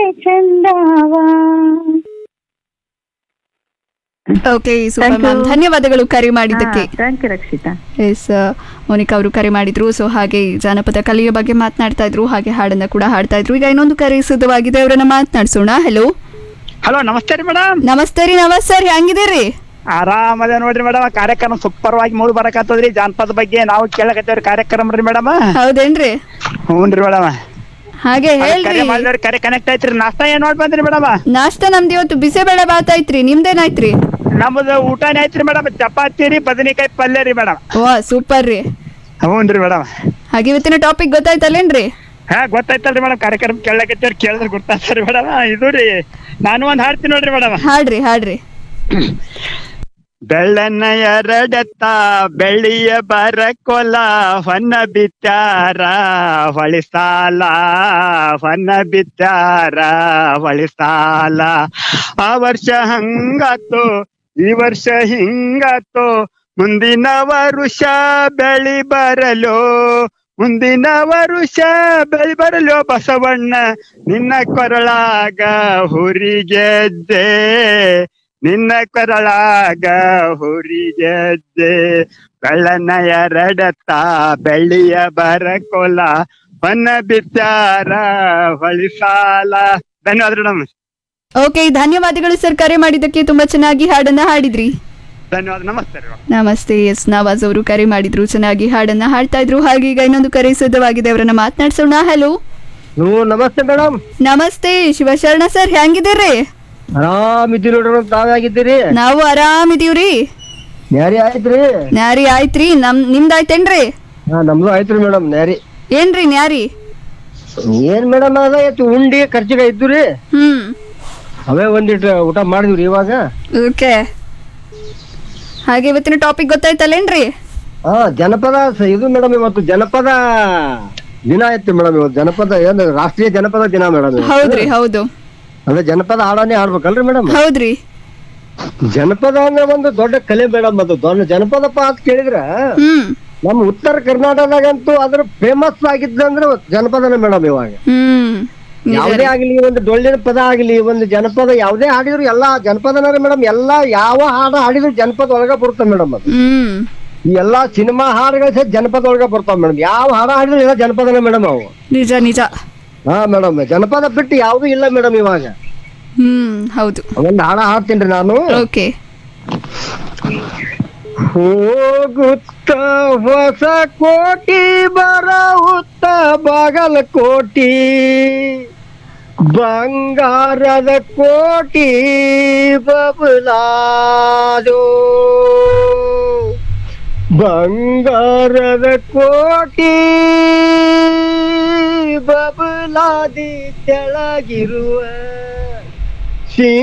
ಚಂದವ okay super Thank ma'am you. ಧನ್ಯವಾದಗಳು ಕರೆ ಮಾಡಿದ್ದಕ್ಕೆ thank you Rakshitha S Monika ಅವರು ಕರೆ ಮಾಡಿದ್ರು ಸೊ ಹಾಗೆ ಜಾನಪದ ಕಲೆಯ ಬಗ್ಗೆ ಮಾತನಾಡ್ತಾ ಇದ್ರು ಹಾಗೆ ಹಾಡನ್ನ ಕೂಡ ಹಾಡ್ತಾ ಇದ್ರು ಈಗ ಇನ್ನೊಂದು ಕರೆ ಸಿದ್ಧವಾಗಿದೆ ಅವರನ್ನ ಮಾತನಾಡ್ಸೋಣ ಹಲೋ ಹಲೋ ನಮಸ್ತೆ ರೀ ಮೇಡಮ್ ನಮಸ್ತೆ ರೀ ನಮಸ್ ಸರ್ ಹೆಂಗಿದ್ದೀರಿ ಆರಾಮದ ನೋಡ್ರಿ ಮೇಡಮ್ ಕಾರ್ಯಕ್ರಮ ಸೂಪರ್ ವಾಗಿ ಮೂಡ್ ಬರಕತ್ತದ್ರಿ ಜಾನಪದ ಬಗ್ಗೆ ನಾವು ಕೇಳಕತ್ತೇವ್ರಿ ಕಾರ್ಯಕ್ರಮ ರೀ ಮೇಡಮ್ ಹೌದೇನ್ರಿ ಹ್ಞೂ ರೀ ಮೇಡಮ್ ಹಾಗೆ ಕರೆ ಹೇಳ್ರಿ ಮಾಡಿದ್ರಿ ಕರೆ ಕನೆಕ್ಟ್ ಐತ್ರಿ ನಾಷ್ಟ ಏನ್ ನೋಡಿ ಬಂದ್ರಿ ಮೇಡಮ್ ನಾಷ್ಟ ನಮ್ದು ಇವತ್ತು ಬಿಸಿಬೇಳೆ ಬಾತ್ ಐತ್ರಿ ನಿಮ್ದೇನಾಯ್ತ್ರಿ ನಮ್ದು ಊಟನೇ ಐತ್ರಿ ಮೇಡಮ್ ಚಪಾತಿ ರೀ ಬದನೆಕಾಯಿ ಪಲ್ಯ ರೀ ಮೇಡಮ್ ವಾ ಸೂಪರ್ ರೀ ಹ್ಞೂ ರೀ ಮೇಡಮ್ ಹಾಗೆ ಇವತ್ತಿನ ಟಾಪಿಕ್ ಗೊತ್ತಾಯ್ತಲ್ಲೇನ್ರಿ ಹಾ ಗೊತ್ತಾಯ್ತಲ್ರಿ ಮೇಡಮ್ ಕಾರ್ಯಕ್ರಮ ಕೇಳಕತ್ತೇವ್ರಿ ಕೇಳಿದ್ರೆ ಗೊತ್ತಾಗ್ತಾರಿ ಮೇಡಮ್ ಇದು ರೀ ನಾನು ಒಂದ್ ಹಾಡ್ತೀನಿ ನೋಡ್ರಿ ಮೇಡಮ್ ಹಾಡ್ರಿ ಹಾಡ್ರಿ ಬೆಳ್ಳನ್ನ ಎರಡೆತ್ತ ಬೆಳ್ಳಿಯ ಬರಕೊಲ ಹೊನ್ನ ಬಿತ್ತಾರ ಹೊಳಿಸಾಲ ಹೊನ್ನ ಬಿತ್ತಾರ ಹೊಳಿಸಾಲ ಆ ವರ್ಷ ಹಂಗಾತು ಈ ವರ್ಷ ಹಿಂಗಾತು ಮುಂದಿನ ವರುಷ ಬೆಳಿ ಬರಲು ಮುಂದಿನ ವರುಷ ಬೆಳಿ ಬರಲು ಬಸವಣ್ಣ ನಿನ್ನ ಕೊರಳಾಗ ಹುರಿಗೆದ್ದೆ ನಿನ್ನ ಕೊರಳಾಗ ಹುರಿಗೆದ್ದೆ ಬೆಳ್ಳನ ಎರಡತ್ತ ಬೆಳ್ಳಿಯ ಬರಕೊಲ ಹೊನ್ನ ಬಿತ್ತಾರ ಹೊಳಿಸಾಲ ಧನ್ಯವಾದ ಮೇಡಮ್ ಓಕೆ ಧನ್ಯವಾದಗಳು ಸರ್ ಕರೆ ಮಾಡಿದ್ದಕ್ಕೆ ತುಂಬಾ ಚೆನ್ನಾಗಿ ಹಾಡನ್ನ ಹಾಡಿದ್ರಿ ಧನ್ಯವಾದ ನಮಸ್ತೆ ರೀ ನಮಸ್ತೆ ಎಸ್ ನವಾಜ್ ಅವರು ಕರೆ ಮಾಡಿದ್ರು ಚೆನ್ನಾಗಿ ಹಾಡನ್ನ ಹಾಡ್ತಾ ಇದ್ರು ಹಾಗೆ ಈಗ ಇನ್ನೊಂದು ಕರೆ ಸಿದ್ಧವಾಗಿದೆ ಅವರನ್ನ ಮಾತನಾಡ್ಸೋಣ ಹಲೋ ನೀವು ನಮಸ್ತೆ ಮೇಡಮ್ ನಮಸ್ತೆ ಶಿವಶರಣ ಸರ್ ಹೆಂಗಿದ್ದೀರಿ ಆರಾಮಿದ್ದೀರಿ ನೋಡ್ರಿ ತಾವೇ ಆಗಿದ್ದೀರಿ ನಾವು ಆರಾಮಿದೀವ್ರಿ ನ್ಯಾರಿ ಆಯ್ತ್ರಿ ನ್ಯಾರಿ ಆಯ್ತ್ರಿ ನಮ್ ನಿಮ್ದಾಯ್ತೇನ್ರಿ ಹಾ ನಮ್ದು ಆಯ್ತ್ರಿ ಮೇಡಮ್ ನ್ಯಾರಿ ಏನ್ರಿ ನ್ಯಾರಿ ಏನ್ ಮೇಡಮ್ ಅದ ಎಷ್ಟು ಉಂಡಿ ಖರ್ಚಿಗೆ ಇದ್ದು ರೀ ಹ್ಮ್ ಅವೇ ಒಂದಿಟ್ಟು ಊಟ ಮಾಡಿದ್ವಿ ಇವಾಗ ಓಕೆ ಹಾಗೆ ಇವತ್ತಿನ ಟಾಪಿಕ್ ಗೊತ್ತಾಯ್ತಲ್ಲೇನ್ರಿ ಹಾ ಜನಪದ ಸ- ಇದು ಮೇಡಮ್ ಇವತ್ತು ಜನಪದ ದಿನ ಆಯ್ತು ಮೇಡಮ್ ಇವತ್ತು ಜನಪದ ಏನು ರಾಷ್ಟ್ರೀಯ ಜನಪದ ದಿನ ಮೇಡಮ್ ಹೌದ್ರಿ ಹೌದು ಅದೇ ಜನಪದ ಹಾಡನೇ ಹಾಡ್ಬೇಕಲ್ರಿ ಮೇಡಮ್ ಹೌದ್ರಿ ಜನಪದ ಅಂದ್ರೆ ಒಂದು ದೊಡ್ಡ ಕಲೆ ಮೇಡಮ್ ಅದು ದೊಡ್ಡ ಜನಪದಪ್ಪ ಅಂತ ಕೇಳಿದ್ರ ಹ್ಮ್ ನಮ್ಮ ಉತ್ತರ ಕರ್ನಾಟಕದಾಗಂತೂ ಅದ್ರ ಫೇಮಸ್ ಆಗಿದ್ದಂದ್ರೆ ಜನಪದನೇ ಮೇಡಮ್ ಇವಾಗ ಹ್ಮ್ ನಿಜ ಯಾವುದೇ ರೀ. ಆಗ್ಲಿ ಒಂದು ಡೊಳ್ಳಿನ ಪದ ಆಗ್ಲಿ ಒಂದು ಜನಪದ ಯಾವುದೇ ಹಾಡಿದ್ರು ಎಲ್ಲಾ ಜನಪದನ ಮೇಡಮ್ ಎಲ್ಲಾ ಯಾವ ಹಾಡು ಹಾಡಿದ್ರು ಜನಪದ ಒಳಗ ಬರುತ್ತೆ ಮೇಡಮ್ ಅದು ಹ್ಮ್ ಈ ಎಲ್ಲಾ ಸಿನಿಮಾ ಹಾಡುಗಳು ಸಹ ಜನಪದ ಒಳಗ ಬರ್ತಾವ ಮೇಡಮ್ ಯಾವ ಹಾಡು ಹಾಡಿದ್ರು ಎಲ್ಲ ಜನಪದನೇ ಮೇಡಮ್ ಅವು ನಿಜ ನಿಜ ಹಾ ಮೇಡಮ್ ಜನಪದ ಬಿಟ್ಟು ಯಾವ್ದು ಇಲ್ಲ ಮೇಡಮ್ ಇವಾಗ ಹ್ಮ್ ಹೌದು ಒಂದು ಹಾಡ ಹಾಡ್ತೀನಿ ನಾನು ಓಕೆ ಹೋಗುತ್ತ ಹೊಸ ಕೋಟಿ ಬರಹುತ್ತ ಬಾಗಲಕೋಟಿ ಬಂಗಾರದ ಕೋಟಿ ಬಬಲಾದೋ ಬಂಗಾರದ ಕೋಟಿ ಬಬಲಾದಿ ತೆಳಗಿರುವ